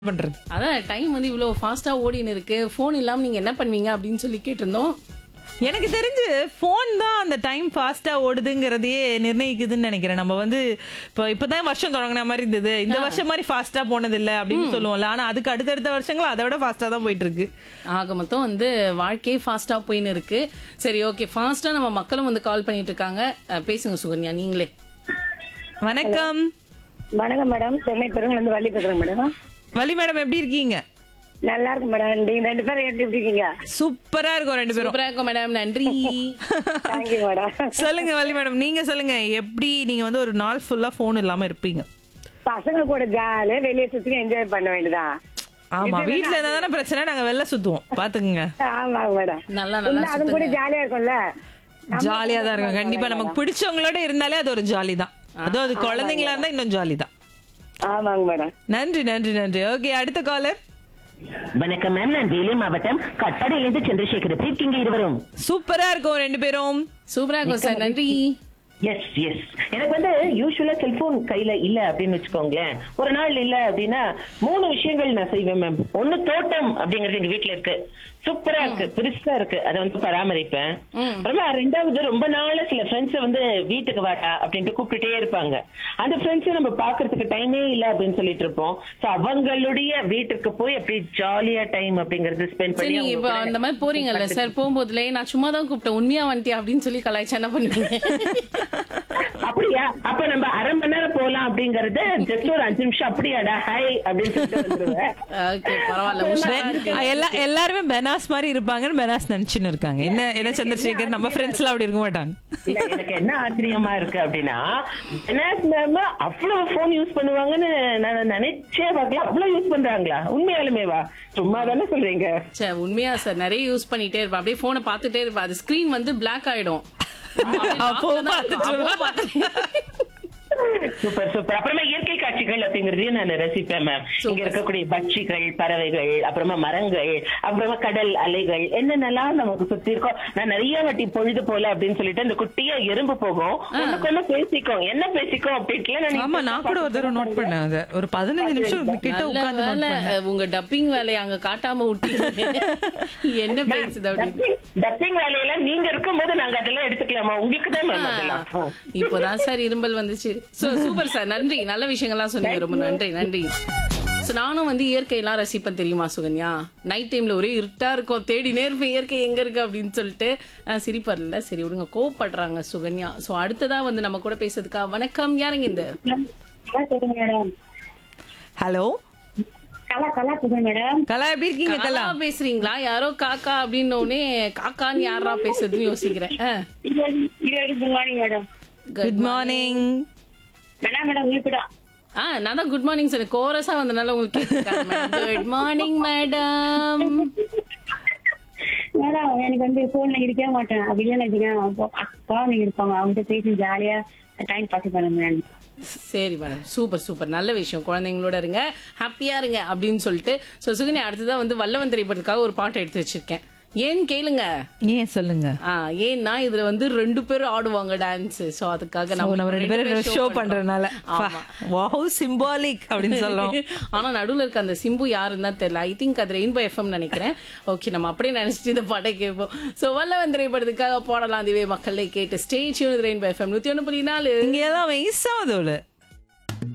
பண்றது அதான் டைம் வந்து இவ்வளோ ஃபாஸ்டா ஓடின்னு இருக்கு ஃபோன் இல்லாம நீங்க என்ன பண்ணுவீங்க அப்படின்னு சொல்லி கேட்டிருந்தோம் எனக்கு தெரிஞ்சு ஃபோன் தான் அந்த டைம் ஃபாஸ்டா ஓடுதுங்கிறதையே நிர்ணயிக்குதுன்னு நினைக்கிறேன் நம்ம வந்து இப்போ இப்பதான் வருஷம் தொடங்கின மாதிரி இருந்தது இந்த வருஷம் மாதிரி ஃபாஸ்டா போனது இல்ல அப்படின்னு சொல்லுவோம்ல ஆனா அதுக்கு அடுத்தடுத்த வருஷங்கள் அதை விட ஃபாஸ்டா தான் போயிட்டு இருக்கு ஆக மொத்தம் வந்து வாழ்க்கையே ஃபாஸ்டா போயின்னு இருக்கு சரி ஓகே ஃபாஸ்டா நம்ம மக்களும் வந்து கால் பண்ணிட்டு இருக்காங்க அஹ், பேசுங்க சுகன்யா நீங்களே வணக்கம் வணக்கம் மேடம் சென்னை பெருங்குளந்து வள்ளி பேசுறேன் மேடம் வலி மேடம் எப்படி இருக்கீங்க நல்லா இருக்கு மேடம் நீங்க ரெண்டு பேரும் எப்படி இருக்கீங்க சூப்பரா இருக்கும் ரெண்டு பேரும் சூப்பரா இருக்கும் மேடம் நன்றி தேங்க்யூ மேடம் சொல்லுங்க வலி மேடம் நீங்க சொல்லுங்க எப்படி நீங்க வந்து ஒரு நாள் ஃபுல்லா போன் இல்லாம இருப்பீங்க பசங்க கூட ஜாலியா வெளியே சுத்தி என்ஜாய் பண்ண வேண்டியதான் ஆமா வீட்ல இருந்தா தானே பிரச்சனை நாங்க வெளில சுத்துவோம் பாத்துக்குங்க ஆமாங்க மேடம் நல்லா நல்லா இல்ல, அது கூட ஜாலியா இருக்கும்ல ஜாலியா தான் இருக்கும் கண்டிப்பா நமக்கு பிடிச்சவங்களோட இருந்தாலே அது ஒரு ஜாலி தான் அதுவும் அது குழந்தைங்களா இருந்தா இன்னும் ஜாலி தான் ஆமாங்க மேடம் நன்றி நன்றி நன்றி ஓகே அடுத்த காலர் வணக்கம் மேம் நான் வேலூர் மாவட்டம் கட்டாடியிலிருந்து சந்திரசேகர் எப்படி இருக்கீங்க இருவரும் சூப்பரா இருக்கும் ரெண்டு பேரும் சூப்பரா இருக்கும் சார் நன்றி எஸ் எஸ் எனக்கு வந்து யூஸ்வலா செல்போன் கையில இல்ல அப்படின்னு வச்சுக்கோங்களேன் ஒரு நாள் இல்ல அப்படின்னா மூணு விஷயங்கள் நான் செய்வேன் மேம் ஒண்ணு தோட்டம் அப்படிங்கறது எங்க வீட்ல இருக்கு சூப்பரா இருக்கு பெருசா இருக்கு அதை வந்து பராமரிப்பேன் அப்புறமா ரெண்டாவது ரொம்ப நாளா சில ஃப்ரெண்ட்ஸ் வந்து வீட்டுக்கு வாடா அப்படின்ட்டு கூப்பிட்டுட்டே இருப்பாங்க அந்த ஃப்ரெண்ட்ஸ் நம்ம பாக்குறதுக்கு டைமே இல்ல அப்படின்னு சொல்லிட்டு இருப்போம் சோ அவங்களுடைய வீட்டுக்கு போய் அப்படி ஜாலியா டைம் அப்படிங்கறது ஸ்பெண்ட் சரி பண்ணி அவங்க இப்ப கூட அந்த மாதிரி போறீங்கல்ல சார் போகும்போதுல நான் சும்மா தான் கூப்பிட்டேன் உண்மையா வந்துட்டியா அப்படின்னு சொல்லி கலாய்ச்சா என்ன பண்ணுவீங்க அப்படியா அப்ப நம்ம அரை மணி நேரம் போலாம் அப்படிங்கறது ஜஸ்ட் ஒரு அஞ்சு நிமிஷம் அப்படியாடா ஹாய் அப்படின்னு சொல்லிட்டு வந்துருவேன் ஓகே பரவாயில்ல உஷாரா இருக்கு எல்லா எல்லாருமே பெனாஸ் மாதிரி இருப்பாங்கன்னு பெனாஸ் நினைச்சுன்னு இருக்காங்க என்ன என்ன சந்திரசேகர் நம்ம ஃப்ரெண்ட்ஸ் எல்லாம் அப்படி இருக்க மாட்டாங்க இல்ல, எனக்கு என்ன ஆச்சரியமா இருக்கு அப்படின்னா பெனாஸ் மேம் அவ்வளவு போன் யூஸ் பண்ணுவாங்கன்னு நான் நினைச்சே பார்க்கல அவ்வளவு யூஸ் பண்றாங்களா உண்மையாலுமேவா சும்மா தானே சொல்றீங்க சே உண்மையா சார் நிறைய யூஸ் பண்ணிட்டே இருப்பேன் அப்படியே போனை பார்த்துட்டே இருப்பேன் அது ஸ்கிரீன் வந்து பிளாக் ஆயிடும் அப்போ பார்த்துட்டு அப்போ பார்த்துட்டு சூப்பர் சூப்பர் அப்புறமா இயற்கை காட்சிகள் அப்படிங்கறதையும் நான் ரசிப்பேன் மேம் இங்க இருக்கக்கூடிய பட்சிகள் பறவைகள் அப்புறமா மரங்கள் அப்புறமா கடல் அலைகள் என்னென்னலாம் நமக்கு சுத்தி இருக்கோம் நான் நிறைய வாட்டி பொழுது போல அப்படின்னு சொல்லிட்டு இந்த குட்டியா எறும்பு போகும் ஒண்ணுக்கு ஒண்ணு பேசிக்கும் என்ன பேசிக்கும் அப்படின்ட்டு ஆமா நான் கூட ஒரு தடவை நோட் பண்ணேன் அதை ஒரு பதினஞ்சு நிமிஷம் கிட்ட நல்ல உட்கார்ந்து note வேலை பண்ணேன். உங்க டப்பிங் வேலையை அங்க காட்டாம விட்டீங்க என்ன பேசுது அப்படின்னு டப்பிங் வேலையெல்லாம் நீங்க இருக்கும்போது நாங்க அதெல்லாம் எடுத்துக்கலாமா உங்களுக்கு தான் மேம் அதெல்லாம் இப்போதான் சார் இரும்பல் வந்துச்சு சோ சூப்பர் சார் நன்றி நல்ல விஷயங்கள்லாம் சொன்னீங்க ரொம்ப நன்றி நன்றி So, நானும் வந்து இயற்கையெல்லாம் ரசிப்பேன் தெரியுமா சுகன்யா நைட் டைம்ல ஒரே இருட்டா இருக்கும் தேடினே இருப்பேன் இயற்கை எங்க இருக்கு அப்படின்னு சொல்லிட்டு அஹ், சிரிப்பார்ல சரி விடுங்க கோவப்படுறாங்க சுகன்யா சோ அடுத்ததா வந்து நம்ம கூட பேசுறதுக்கா வணக்கம் யாருங்க இந்த கலா சொல்லுங்க மேடம் ஹலோ கலா கலா சொல்லுங்க மேடம் கலா எப்படி இருக்கீங்க கலா கலா பேசுறீங்களா யாரோ காக்கா அப்படின்னு உடனே காக்கான்னு யாரா பேசுறதுன்னு யோசிக்கிறேன் அஹ். Good morning madam good morning வேணா மேடம் வீட்டுடா ஆ நான் தான் குட் மார்னிங் சார் கோரஸா வந்தனால உங்களுக்கு குட் மார்னிங் மேடம் மேடம் எனக்கு வந்து போன்ல இருக்கவே மாட்டேன் அப்படி இல்லைன்னு வச்சுக்கேன் குழந்தைங்க இருப்பாங்க அவங்க பேசி ஜாலியா டைம் பாஸ் பண்ணுங்க மேடம் சரி மேடம் சூப்பர் சூப்பர் நல்ல விஷயம் குழந்தைங்களோட இருங்க ஹாப்பியா இருங்க அப்படின்னு சொல்லிட்டு ஸோ சுகனி அடுத்ததா வந்து வல்லவன் திரைப்படத்துக்காக ஒரு பாட்டு எடுத்து வச்சிருக்கேன் ஏன்னு கேளுங்க ஏன் சொல்லுங்க ஆ ஏன்னா இதுல வந்து ரெண்டு பேரும் ஆடுவாங்க டான்ஸ் சோ அதுக்காக So, நம்ம ரெண்டு பேரும் ஷோ பண்றதுனால ஆமா வாவ் சிம்பாலிக் அப்படின்னு சொல்லலாம் ஆனா நடுவுல இருக்க அந்த சிம்பு யாருன்னு தான் தெரியல ஐ திங்க் அது ரெயின்போ எஃப்எம் நினைக்கிறேன் ஓகே நம்ம அப்படியே நினைச்சிட்டு இந்த பாட்டை கேட்போம் சோ வல்லவன் திரைப்படத்துக்காக போடலாம் திவே மக்களை கேட்டு ஸ்டேஜ் ரெயின்போ எஃப்எம் நூத்தி ஒண்ணு புள்ளி நாலு இங்க எல்லாம் வயசாவதோட